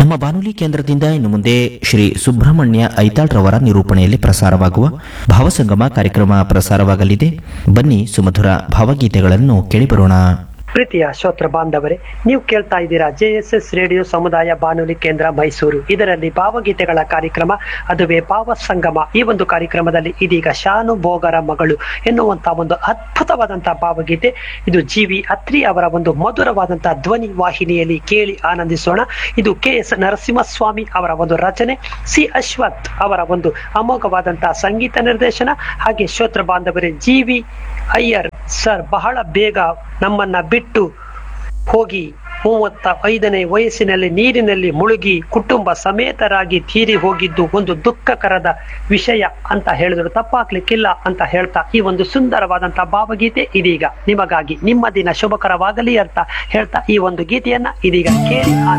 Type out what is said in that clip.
ನಮ್ಮ ಬಾನುಲಿ ಕೇಂದ್ರದಿಂದ ಇನ್ನು ಮುಂದೆ ಶ್ರೀ ಸುಬ್ರಹ್ಮಣ್ಯ ಐತಾಳ್ರವರ ನಿರೂಪಣೆಯಲ್ಲಿ ಪ್ರಸಾರವಾಗುವ ಭಾವಸಂಗಮ ಕಾರ್ಯಕ್ರಮ ಪ್ರಸಾರವಾಗಲಿದೆ ಬನ್ನಿ ಸುಮಧುರ ಭಾವಗೀತೆಗಳನ್ನು ಕೇಳಿಬರೋಣ ಪ್ರೀತಿಯ ಶ್ರೋತ್ರ ಬಾಂಧವರೇ ನೀವು ಕೇಳ್ತಾ ಇದ್ದೀರಾ ಜೆ ಎಸ್ ಎಸ್ ರೇಡಿಯೋ ಸಮುದಾಯ ಬಾನುಲಿ ಕೇಂದ್ರ ಮೈಸೂರು ಇದರಲ್ಲಿ ಭಾವಗೀತೆಗಳ ಕಾರ್ಯಕ್ರಮ ಅದುವೇ ಭಾವ ಸಂಗಮ ಈ ಒಂದು ಕಾರ್ಯಕ್ರಮದಲ್ಲಿ ಇದೀಗ ಶಾನು ಭೋಗರ ಮಗಳು ಎನ್ನುವಂತಹ ಒಂದು ಅದ್ಭುತವಾದಂತಹ ಭಾವಗೀತೆ ಇದು ಜಿ ವಿ ಅತ್ರಿ ಅವರ ಒಂದು ಮಧುರವಾದಂತಹ ಧ್ವನಿ ವಾಹಿನಿಯಲ್ಲಿ ಕೇಳಿ ಆನಂದಿಸೋಣ ಇದು ಕೆ ಎಸ್ ನರಸಿಂಹಸ್ವಾಮಿ ಅವರ ಒಂದು ರಚನೆ ಸಿ ಅಶ್ವಥ್ ಅವರ ಒಂದು ಅಮೋಘವಾದಂತಹ ಸಂಗೀತ ನಿರ್ದೇಶನ ಹಾಗೆ ಶ್ರೋತ್ರ ಬಾಂಧವರೇ ಜಿ ವಿ ಅಯ್ಯರ್ ಸರ್ ಬಹಳ ಬೇಗ ನಮ್ಮನ್ನ ಬಿಟ್ಟು ಹೋಗಿ ಮೂವತ್ತ ಐದನೇ ವಯಸ್ಸಿನಲ್ಲಿ ನೀರಿನಲ್ಲಿ ಮುಳುಗಿ ಕುಟುಂಬ ಸಮೇತರಾಗಿ ತೀರಿ ಹೋಗಿದ್ದು ಒಂದು ದುಃಖಕರದ ವಿಷಯ ಅಂತ ಹೇಳಿದ್ರು ತಪ್ಪಾಗ್ಲಿಕ್ಕಿಲ್ಲ ಅಂತ ಹೇಳ್ತಾ ಈ ಒಂದು ಸುಂದರವಾದಂತಹ ಭಾವಗೀತೆ ಇದೀಗ ನಿಮಗಾಗಿ ನಿಮ್ಮ ದಿನ ಶುಭಕರವಾಗಲಿ ಅಂತ ಹೇಳ್ತಾ ಈ ಒಂದು ಗೀತೆಯನ್ನ ಇದೀಗ ಕೇಳಿ